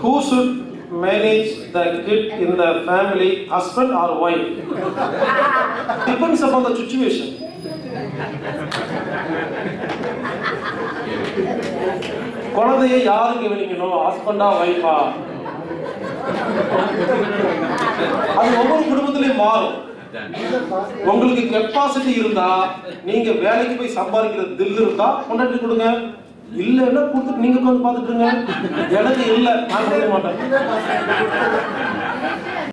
who should manage the kid in the family, husband or wife? Depends upon the situation. குழந்தையை யாரு கவனிக்கணும் ஹஸ்பண்டா ஒய்ஃபா அது ஒவ்வொரு குடும்பத்திலையும் மாறும் உங்களுக்கு கெப்பாசிட்டி இருந்தா நீங்க வேலைக்கு போய் சம்பாதிக்கிற தில் இருந்தா கொண்டாட்டி கொடுங்க இல்லைன்னா கொடுத்துட்டு நீங்க உட்காந்து பாத்துட்டுருங்க எனக்கு இல்ல நான் கொடுக்க மாட்டேன்